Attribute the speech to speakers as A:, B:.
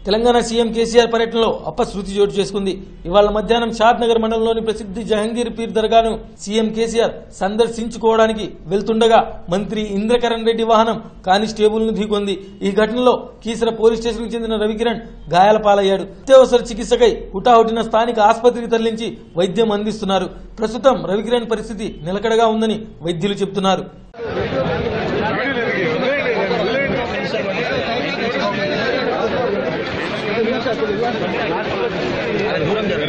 A: Telangana CM KCR పర్యటనలో అపశృతి చోటు చేసుకుంది ఇవాళ మధ్యాహ్నం షాద్ నగర్ మండలంలోని ప్రసిద్ధి జహంగీర్ పీర్ దర్గాను సీఎం కేసీఆర్ సందర్శించుకోవడానికి వెళ్తుండగా మంత్రి ఇంద్రకరణ్ రెడ్డి వాహనం కానిస్టేబుల్ ను ఢీకొంది ఈ ఘటనలో కీసర పోలీస్ స్టేషన్ కు చెందిన రవికిరణ్ గాయాల పాలయ్యాడు అత్యవసర చికిత్సకై హుటాహుటిన స్థానిక ఆసుపత్రికి తరలించి వైద్యం అందిస్తున్నారు ప్రస్తుతం రవికిరణ్ పరిస్థితి నిలకడగా ఉందని వైద్యులు చెబుతున్నారు
B: దూరం జరగ